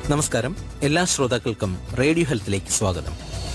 നമസ്കാരം എല്ലാ ശ്രോതാക്കൾക്കും റേഡിയോ ഹെൽത്തിലേക്ക് സ്വാഗതം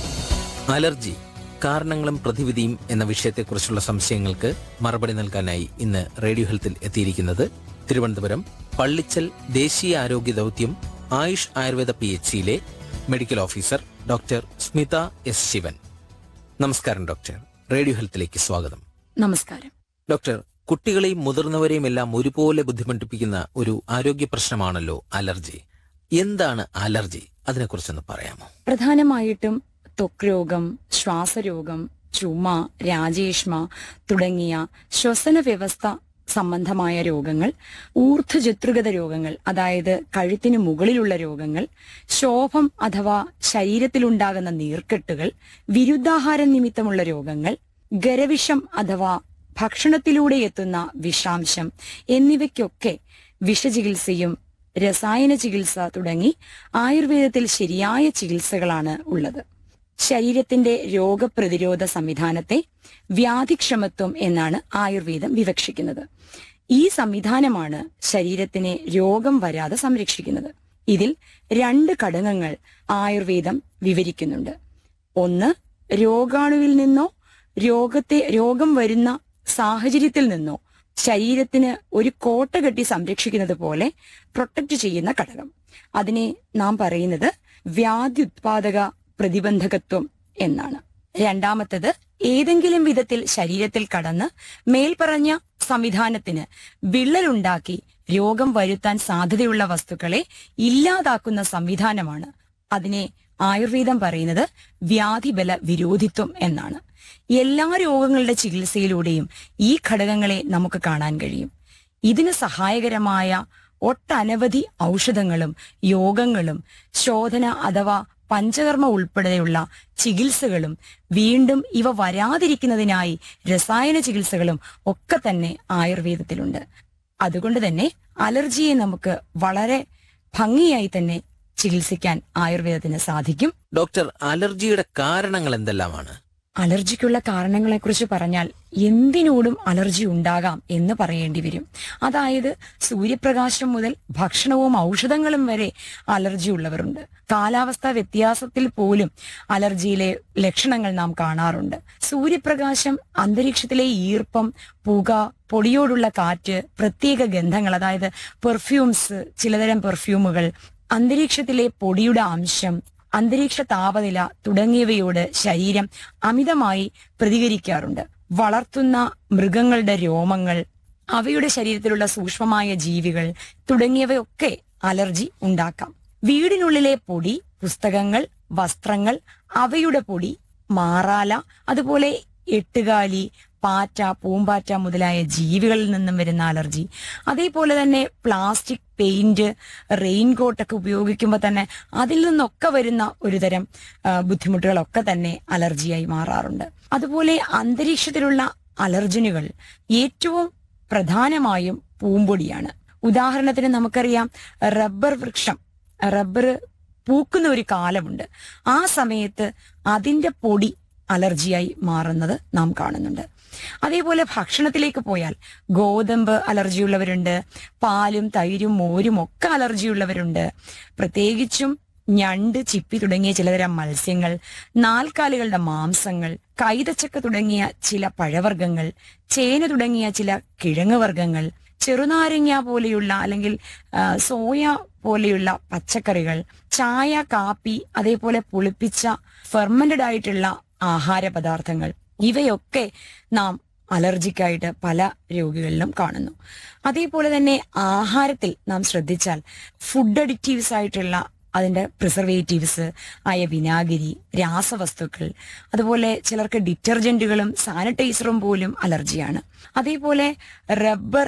അലർജി കാരണങ്ങളും പ്രതിവിധിയും എന്ന വിഷയത്തെക്കുറിച്ചുള്ള സംശയങ്ങൾക്ക് മറുപടി നൽകാനായി ഇന്ന് റേഡിയോ ഹെൽത്തിൽ എത്തിയിരിക്കുന്നത് തിരുവനന്തപുരം പള്ളിച്ചൽ ദേശീയ ആരോഗ്യ ദൗത്യം ആയുഷ് ആയുർവേദ പി എച്ച് സിയിലെ medical officer doctor Smitha S Sivan നമസ്കാരം ഡോക്ടർ റേഡിയോ ഹെൽത്തിലേക്ക് സ്വാഗതം നമസ്കാരം ഡോക്ടർ കുട്ടികളെയും മുതിർന്നവരെയും എല്ലാം ഒരുപോലെ ബുദ്ധിമുട്ടിപ്പിക്കുന്ന ഒരു ആരോഗ്യ പ്രശ്നമാണല്ലോ അലർജി എന്താണ് അലർജി അതിനെക്കുറിച്ചൊന്ന് പറയാമോ പ്രധാനമായിട്ടും ത്വക്ക് രോഗം ശ്വാസരോഗം ചുമ രാജേഷ്മ തുടങ്ങിയ ശ്വസന വ്യവസ്ഥ സംബന്ധമായ രോഗങ്ങൾ ഊർധ്വജത്രുഗത രോഗങ്ങൾ അതായത് കഴുത്തിന് മുകളിലുള്ള രോഗങ്ങൾ ശോഭം അഥവാ ശരീരത്തിലുണ്ടാകുന്ന നീർക്കെട്ടുകൾ വിരുദ്ധാഹാര നിമിത്തമുള്ള രോഗങ്ങൾ ഗരവിഷം അഥവാ ഭക്ഷണത്തിലൂടെ എത്തുന്ന വിഷാംശം എന്നിവയ്ക്കൊക്കെ വിഷചികിത്സയും രസായന ചികിത്സ തുടങ്ങി ആയുർവേദത്തിൽ ശരിയായ ചികിത്സകളാണ് ഉള്ളത് ശരീരത്തിന്റെ രോഗപ്രതിരോധ സംവിധാനത്തെ വ്യാധിക്ഷമത്വം എന്നാണ് ആയുർവേദം വിവക്ഷിക്കുന്നത് ഈ സംവിധാനമാണ് ശരീരത്തിനെ രോഗം വരാതെ സംരക്ഷിക്കുന്നത് ഇതിൽ രണ്ട് ഘടകങ്ങൾ ആയുർവേദം വിവരിക്കുന്നുണ്ട് ഒന്ന് രോഗാണുവിൽ നിന്നോ രോഗത്തെ രോഗം വരുന്ന സാഹചര്യത്തിൽ നിന്നോ ശരീരത്തിന് ഒരു കോട്ട കെട്ടി സംരക്ഷിക്കുന്നത് പോലെ പ്രൊട്ടക്ട് ചെയ്യുന്ന ഘടകം അതിനെ നാം പറയുന്നത് വ്യാധ്യുത്പാദക പ്രതിബന്ധകത്വം എന്നാണ് രണ്ടാമത്തത് ഏതെങ്കിലും വിധത്തിൽ ശരീരത്തിൽ കടന്ന് മേൽപ്പറഞ്ഞ സംവിധാനത്തിന് വിള്ളലുണ്ടാക്കി രോഗം വരുത്താൻ സാധ്യതയുള്ള വസ്തുക്കളെ ഇല്ലാതാക്കുന്ന സംവിധാനമാണ് അതിനെ ആയുർവേദം പറയുന്നത് വ്യാധിബല വിരോധിത്വം എന്നാണ് എല്ലാ രോഗങ്ങളുടെ ചികിത്സയിലൂടെയും ഈ ഘടകങ്ങളെ നമുക്ക് കാണാൻ കഴിയും ഇതിന് സഹായകരമായ ഒട്ടനവധി ഔഷധങ്ങളും യോഗങ്ങളും ശോധന അഥവാ പഞ്ചകർമ്മ ഉൾപ്പെടെയുള്ള ചികിത്സകളും വീണ്ടും ഇവ വരാതിരിക്കുന്നതിനായി രസായന ചികിത്സകളും ഒക്കെ തന്നെ ആയുർവേദത്തിലുണ്ട് അതുകൊണ്ട് തന്നെ അലർജിയെ നമുക്ക് വളരെ ഭംഗിയായി തന്നെ ചികിത്സിക്കാൻ ആയുർവേദത്തിന് സാധിക്കും ഡോക്ടർ അലർജിയുടെ കാരണങ്ങൾ എന്തെല്ലാമാണ് അലർജിക്കുള്ള കാരണങ്ങളെക്കുറിച്ച് പറഞ്ഞാൽ എന്തിനോടും അലർജി ഉണ്ടാകാം എന്ന് പറയേണ്ടി വരും അതായത് സൂര്യപ്രകാശം മുതൽ ഭക്ഷണവും ഔഷധങ്ങളും വരെ അലർജി ഉള്ളവരുണ്ട് കാലാവസ്ഥാ വ്യത്യാസത്തിൽ പോലും അലർജിയിലെ ലക്ഷണങ്ങൾ നാം കാണാറുണ്ട് സൂര്യപ്രകാശം അന്തരീക്ഷത്തിലെ ഈർപ്പം പുക പൊടിയോടുള്ള കാറ്റ് പ്രത്യേക ഗന്ധങ്ങൾ അതായത് പെർഫ്യൂംസ് ചിലതരം പെർഫ്യൂമുകൾ അന്തരീക്ഷത്തിലെ പൊടിയുടെ അംശം അന്തരീക്ഷ താപനില തുടങ്ങിയവയോട് ശരീരം അമിതമായി പ്രതികരിക്കാറുണ്ട് വളർത്തുന്ന മൃഗങ്ങളുടെ രോമങ്ങൾ അവയുടെ ശരീരത്തിലുള്ള സൂക്ഷ്മമായ ജീവികൾ തുടങ്ങിയവയൊക്കെ അലർജി ഉണ്ടാക്കാം വീടിനുള്ളിലെ പൊടി പുസ്തകങ്ങൾ വസ്ത്രങ്ങൾ അവയുടെ പൊടി മാറാല അതുപോലെ എട്ടുകാലി പാറ്റ പൂമ്പാറ്റ മുതലായ ജീവികളിൽ നിന്നും വരുന്ന അലർജി അതേപോലെ തന്നെ പ്ലാസ്റ്റിക് പെയിന്റ് റെയിൻകോട്ട് ഒക്കെ ഉപയോഗിക്കുമ്പോൾ തന്നെ അതിൽ നിന്നൊക്കെ വരുന്ന ഒരുതരം ആ, ബുദ്ധിമുട്ടുകളൊക്കെ തന്നെ അലർജിയായി മാറാറുണ്ട് അതുപോലെ അന്തരീക്ഷത്തിലുള്ള അലർജനുകൾ ഏറ്റവും പ്രധാനമായും പൂമ്പൊടിയാണ് ഉദാഹരണത്തിന് നമുക്കറിയാം റബ്ബർ വൃക്ഷം റബ്ബർ പൂക്കുന്ന ഒരു കാലമുണ്ട് ആ സമയത്ത് അതിന്റെ പൊടി അലർജിയായി മാറുന്നത് നാം കാണുന്നുണ്ട് അതേപോലെ ഭക്ഷണത്തിലേക്ക് പോയാൽ ഗോതമ്പ് അലർജിയുള്ളവരുണ്ട് പാലും തൈരും മോരും ഒക്കെ അലർജിയുള്ളവരുണ്ട് പ്രത്യേകിച്ചും ഞണ്ട് ചിപ്പി തുടങ്ങിയ ചിലതരം മത്സ്യങ്ങൾ നാൽക്കാലികളുടെ മാംസങ്ങൾ കൈതച്ചക്ക തുടങ്ങിയ ചില പഴവർഗ്ഗങ്ങൾ ചേന തുടങ്ങിയ ചില കിഴങ്ങ് വർഗ്ഗങ്ങൾ ചെറുനാരങ്ങ പോലെയുള്ള അല്ലെങ്കിൽ ആ, സോയ പോലെയുള്ള പച്ചക്കറികൾ ചായ കാപ്പി അതേപോലെ പുളിപ്പിച്ച ഫെർമന്റഡ് ആയിട്ടുള്ള ആഹാര പദാർത്ഥങ്ങൾ ഇവയൊക്കെ നാം അലർജിക്കായിട്ട് പല രോഗികളിലും കാണുന്നു അതേപോലെ തന്നെ ആഹാരത്തിൽ നാം ശ്രദ്ധിച്ചാൽ ഫുഡ് അഡിക്റ്റീവ്സ് ആയിട്ടുള്ള അതിന്റെ പ്രിസർവേറ്റീവ്സ് ആയ വിനാഗിരി രാസവസ്തുക്കൾ അതുപോലെ ചിലർക്ക് ഡിറ്റർജന്റുകളും സാനിറ്റൈസറും പോലും അലർജിയാണ് അതേപോലെ റബ്ബർ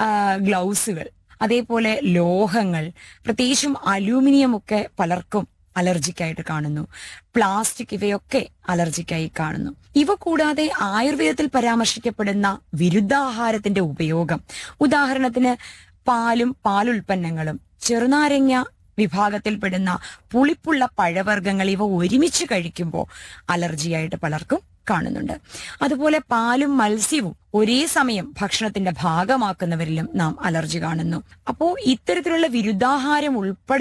ഗ്ലൗസുകൾ അതേപോലെ ലോഹങ്ങൾ പ്രത്യേകിച്ചും അലൂമിനിയം ഒക്കെ പലർക്കും അലർജിക്കായിട്ട് കാണുന്നു പ്ലാസ്റ്റിക് ഇവയൊക്കെ അലർജിക്കായി കാണുന്നു ഇവ കൂടാതെ ആയുർവേദത്തിൽ പരാമർശിക്കപ്പെടുന്ന വിരുദ്ധാഹാരത്തിന്റെ ഉപയോഗം ഉദാഹരണത്തിന് പാലും പാലുൽപ്പന്നങ്ങളും ചെറുനാരങ്ങ വിഭാഗത്തിൽപ്പെടുന്ന പുളിപ്പുള്ള പഴവർഗ്ഗങ്ങൾ ഇവ ഒരുമിച്ച് കഴിക്കുമ്പോൾ അലർജിയായിട്ട് പലർക്കും കാണുന്നുണ്ട് അതുപോലെ പാലും മത്സ്യവും ഒരേ സമയം ഭക്ഷണത്തിന്റെ ഭാഗമാക്കുന്നവരിലും നാം അലർജി കാണുന്നു അപ്പോ ഇത്തരത്തിലുള്ള വിരുദ്ധാഹാരം ഉൾപ്പെടെ